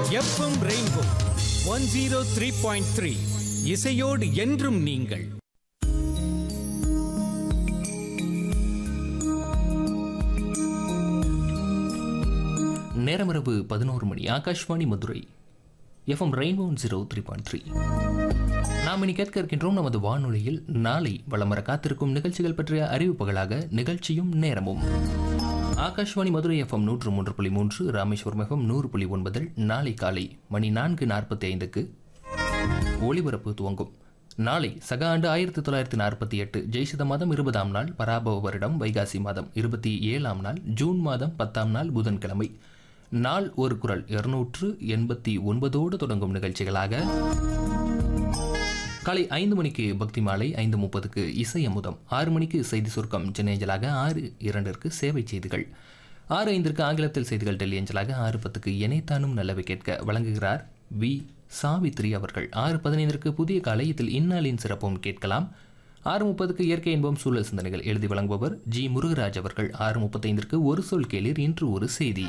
FM rainbow one zero three point three இசையோடு என்றும் நீங்கள் நேரமிரவு பதினோரு மணி Akashvani Madurai FM rainbow zero three point three நாம் இனி கேட்க இருக்கின்றோம் நமது வானொலியில் நாளை வலம் வர காத்திருக்கும் நிகழ்ச்சிகள் பற்றிய அறிவிப்புகளாக நிகழ்ச்சியும் நேரமும் ஆகாஷ்வாணி மதுரை எஃப்எம் நூற்று மூன்று புள்ளி மூன்று ராமேஸ்வரம் எஃப்எம் நூறு புள்ளி ஒன்பதில் நாளை காலை மணி நான்கு நாற்பத்தி ஐந்துக்கு ஒளிபரப்பு துவங்கும் நாளை சக ஆண்டு ஆயிரத்தி தொள்ளாயிரத்தி நாற்பத்தி எட்டு ஜெய்சித மாதம் இருபதாம் நாள் பராபவ வருடம் வைகாசி மாதம் இருபத்தி ஏழாம் நாள் ஜூன் மாதம் பத்தாம் நாள் புதன்கிழமை நாள் ஒரு குரல் இருநூற்று எண்பத்தி ஒன்பதோடு தொடங்கும் நிகழ்ச்சிகளாக காலை ஐந்து மணிக்கு பக்தி மாலை ஐந்து முப்பதுக்கு இசை அமுதம் ஆறு மணிக்கு செய்தி சுருக்கம் சென்னை அஞ்சலாக ஆறு இரண்டிற்கு சேவை செய்திகள் ஆறு ஐந்திற்கு ஆங்கிலத்தில் செய்திகள் டெல்லி அஞ்சலாக ஆறு பத்துக்கு இணைத்தானும் நல்லவை கேட்க வழங்குகிறார் வி சாவித்ரி அவர்கள் ஆறு பதினைந்திற்கு புதிய காலை இதில் இந்நாளின் சிறப்பும் கேட்கலாம் ஆறு முப்பதுக்கு இயற்கை என்போம் சூழல் சிந்தனைகள் எழுதி வழங்குபவர் ஜி முருகராஜ் அவர்கள் ஆறு முப்பத்தைந்திற்கு ஒரு சொல் கேளீர் இன்று ஒரு செய்தி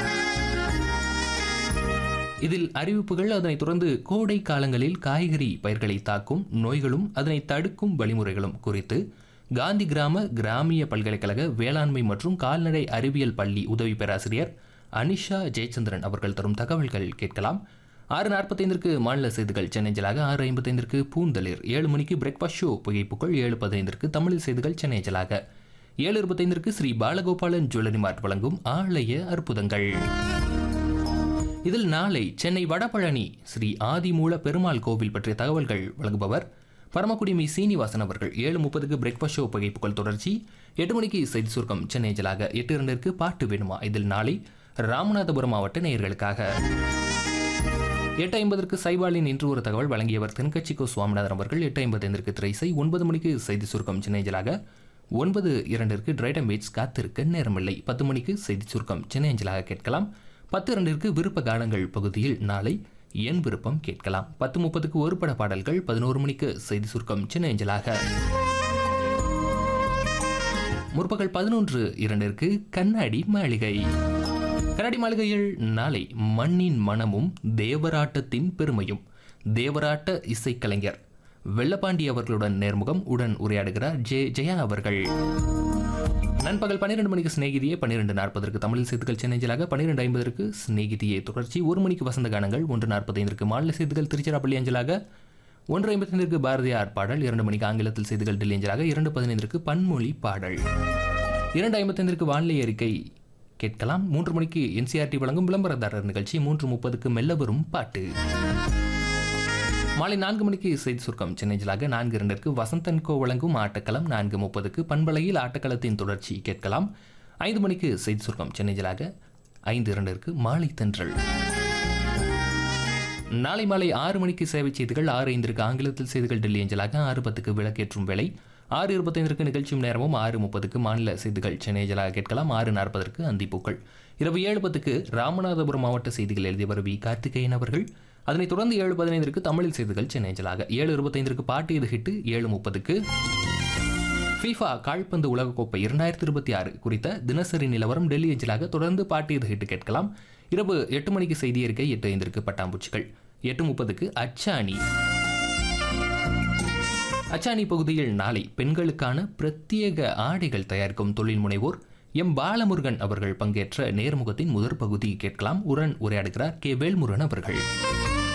இதில் அறிவிப்புகள் அதனைத் தொடர்ந்து கோடை காலங்களில் காய்கறி பயிர்களை தாக்கும் நோய்களும் அதனை தடுக்கும் வழிமுறைகளும் குறித்து காந்தி கிராம கிராமிய பல்கலைக்கழக வேளாண்மை மற்றும் கால்நடை அறிவியல் பள்ளி உதவி பேராசிரியர் அனிஷா ஜெயச்சந்திரன் அவர்கள் தரும் தகவல்கள் கேட்கலாம் ஆறு நாற்பத்தைந்திற்கு மாநில செய்திகள் சென்னைஜலாக ஆறு ஐம்பத்தைந்திற்கு பூந்தளிர் ஏழு மணிக்கு பிரேக்ஃபாஸ்ட் ஷோ புகைப்புகள் ஏழு பதினைந்திற்கு தமிழ் செய்திகள் சென்னைஜலாக ஏழு இருபத்தைந்திற்கு ஸ்ரீ பாலகோபாலன் ஜுவல்லரி மார்ட் வழங்கும் ஆலய அற்புதங்கள் இதில் நாளை சென்னை வடபழனி ஸ்ரீ ஆதிமூல பெருமாள் கோவில் பற்றிய தகவல்கள் வழங்குபவர் பரமக்குடி மீ சீனிவாசன் அவர்கள் ஏழு முப்பதுக்கு பிரேக்ஃபாஸ்ட் ஷோ புகைப்புகள் தொடர்ச்சி எட்டு மணிக்கு செய்தி சுருக்கம் சென்னை ஜலாக எட்டு இரண்டிற்கு பாட்டு வேணுமா இதில் நாளை ராமநாதபுரம் மாவட்ட நேயர்களுக்காக எட்டு ஐம்பதற்கு சைவாலின் இன்று ஒரு தகவல் வழங்கியவர் தென்கட்சிக்கோ சுவாமிநாதன் அவர்கள் எட்டு ஐம்பத்தைந்திற்கு திரைசை ஒன்பது மணிக்கு செய்தி சுருக்கம் சென்னை ஜலாக ஒன்பது இரண்டிற்கு டிரைடம் பீட்ஸ் காத்திருக்க நேரமில்லை பத்து மணிக்கு செய்தி சுருக்கம் சென்னை அஞ்சலாக கேட்கலாம் பத்து இரண்டிற்கு விருப்ப கானங்கள் பகுதியில் நாளை என் விருப்பம் கேட்கலாம் பத்து முப்பதுக்கு ஒரு பட பாடல்கள் பதினோரு மணிக்கு செய்தி சுருக்கம் சின்ன அஞ்சலாக முற்பகல் பதினொன்று இரண்டிற்கு கண்ணாடி மாளிகை கண்ணாடி மாளிகையில் நாளை மண்ணின் மனமும் தேவராட்டத்தின் பெருமையும் தேவராட்ட இசைக்கலைஞர் வெள்ளப்பாண்டி அவர்களுடன் நேர்முகம் உடன் உரையாடுகிறார் ஜே ஜெயா அவர்கள் நண்பகல் பன்னிரெண்டு மணிக்கு சிநேகிதியே பன்னிரெண்டு நாற்பதற்கு தமிழ் செய்திகள் சென்னைஞ்சலாக பன்னிரெண்டு ஐம்பதற்கு சிநேகிதியை தொடர்ச்சி ஒரு மணிக்கு வசந்த கானங்கள் ஒன்று நாற்பத்தைந்திற்கு மாநில செய்திகள் திருச்சிராப்பள்ளி அஞ்சலாக ஒன்று ஐம்பத்தைந்திற்கு பாரதியார் பாடல் இரண்டு மணிக்கு ஆங்கிலத்தில் செய்திகள் டெல்லி அஞ்சலாக இரண்டு பதினைந்திற்கு பன்மொழி பாடல் இரண்டு ஐம்பத்தைந்திற்கு வானிலை அறிக்கை கேட்கலாம் மூன்று மணிக்கு என்சிஆர்டி வழங்கும் விளம்பரதாரர் நிகழ்ச்சி மூன்று முப்பதுக்கு மெல்ல வரும் பாட்டு மாலை நான்கு மணிக்கு செய்தி சுருக்கம் சென்னைஜலாக நான்கு இரண்டிற்கு வசந்தன் கோ வழங்கும் ஆட்டக்களம் நான்கு முப்பதுக்கு பண்பலையில் ஆட்டக்களத்தின் தொடர்ச்சி கேட்கலாம் ஐந்து மணிக்கு செய்தி சுருக்கம் சென்னைஜலாக ஐந்து இரண்டிற்கு மாலை தென்றல் நாளை மாலை ஆறு மணிக்கு சேவை செய்திகள் ஆறு ஐந்திற்கு ஆங்கிலத்தில் செய்திகள் டெல்லி அஞ்சலாக ஆறு பத்துக்கு விளக்கேற்றும் வேலை ஆறு இருபத்தைந்திற்கு நிகழ்ச்சியும் நேரமும் ஆறு முப்பதுக்கு மாநில செய்திகள் சென்னைஜலாக கேட்கலாம் ஆறு நாற்பதற்கு அந்திப்பூக்கள் இரவு ஏழு பத்துக்கு ராமநாதபுரம் மாவட்ட செய்திகள் எழுதியவர் வி கார்த்திகேயன் அவர்கள் அதனைத் தொடர்ந்து ஏழு பதினைந்திற்கு தமிழில் செய்திகள் சென்னைஜலாக ஏழு இருபத்தைந்திற்கு பாட்டு இது ஹிட்டு ஏழு முப்பதுக்கு ஃபீஃபா கால்பந்து உலகக்கோப்பை இரண்டாயிரத்தி இருபத்தி ஆறு குறித்த தினசரி நிலவரம் டெல்லி அஞ்சலாக தொடர்ந்து பாட்டு இது ஹிட்டு கேட்கலாம் இரவு எட்டு மணிக்கு செய்தி அறிக்கை எட்டு ஐந்திற்கு பட்டாம்பூச்சிகள் எட்டு முப்பதுக்கு அச்சாணி அச்சாணி பகுதியில் நாளை பெண்களுக்கான பிரத்யேக ஆடைகள் தயாரிக்கும் தொழில் முனைவோர் எம் பாலமுருகன் அவர்கள் பங்கேற்ற நேர்முகத்தின் முதற் பகுதி கேட்கலாம் உடன் உரையாடுகிறார் கே வேல்முருகன் அவர்கள்